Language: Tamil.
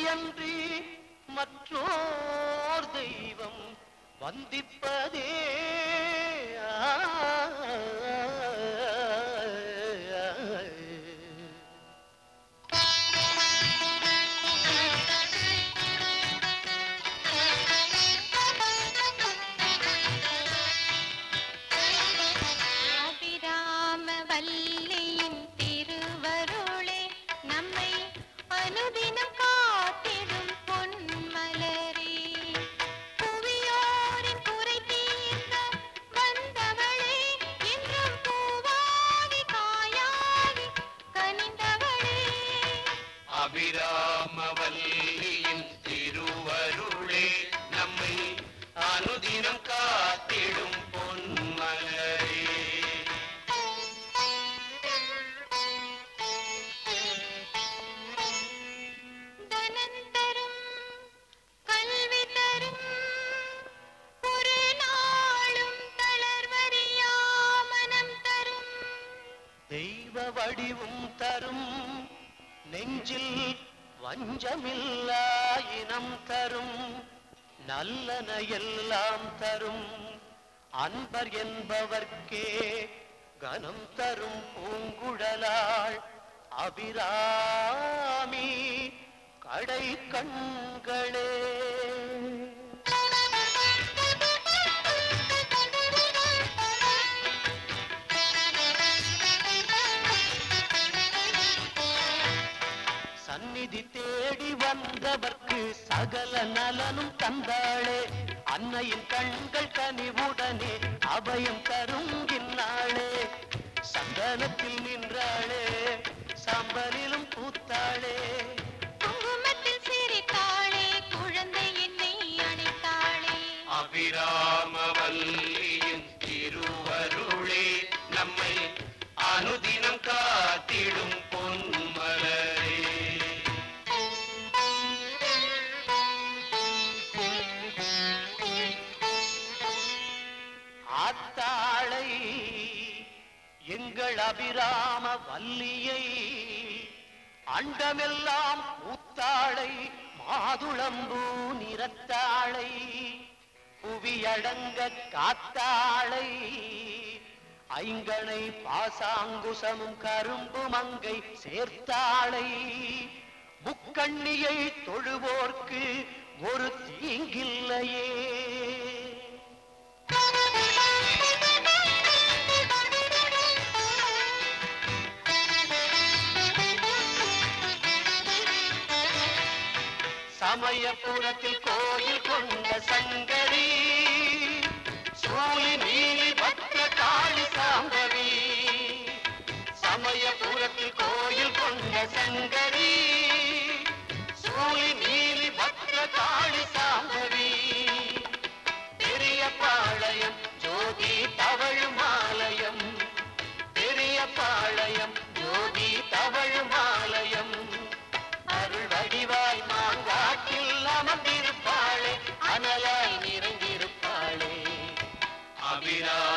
அன்றி மற்றோர் தெய்வம் வந்திப்பதே அபிராம வல்லியின் திருவருளே நம்மை அனுதினம் காத்திடும் பொன்மலரே புவியோரின் குறை தீர்க்க வந்தவளே என்றும் பூவாகி காயாகி கனிந்தவளே அபிராமவல்லியின் திருவருளே நம்மை அனுதினம் காத்திடும் பொன்மலரே தனந்தரும் கல்வி தரும் ஒரு நாளும் தளர்வறியா மனம் தரும் தெய்வ வடிவும் தரும் நெஞ்சில் வஞ்சமில்லா இனம் தரும் நல்லன எல்லாம் தரும் அன்பர் என்பவர்க்கே கனம் தரும் பூங்குழலாள் அபிராமி கடை கண்களே சந்நிதி தேடி வந்தவர்க்கு சகல நலனும் தந்தாளே அன்னையின் கண்கள் கனிவுடனே அபயம் தரும் இந்நாளே சந்தனத்தில் நின்றாளே சாம்பலிலும் பூத்தாளே குங்குமத்தில் சிரித்தாளே குழந்தை என்னை அணைத்தாளே அபிராமவல்லியின் திருவருளே நம்மை அனுதினம் காத்திடும் பொன்மலரே ஆத்தாளை எங்கள் அபிராம வல்லியை அண்டமெல்லாம் பூத்தாளை மாதுளம்பூ நிறத்தாளை புவியடங்க காத்தாளை ஐங்கனை பாசாங்குசமும் கரும்பு மங்கை சேர்த்தாளை முக்கண்ணியை தொழுவோர்க்கு ஒரு தீங்கில்லையே சமயபுரத்தில் கோயில் கொண்ட சங்கரி சூலி நீலி பத்ர காளி சாம்பவி சமயபுரத்தில் கோயில் கொண்ட சங்கரி சூலி நீலி பத்ர காளி சாம்பவி பெரிய பாளையம் ஜோதி தவழுமாலயம் பெரிய பாளையம் ஜோதி தவழுமாலயம் அருள் வடிவாய் மாங்காட்டில் அமர்ந்திருப்பாளே அனலாய் நிறைந்திருப்பாளே அபிரா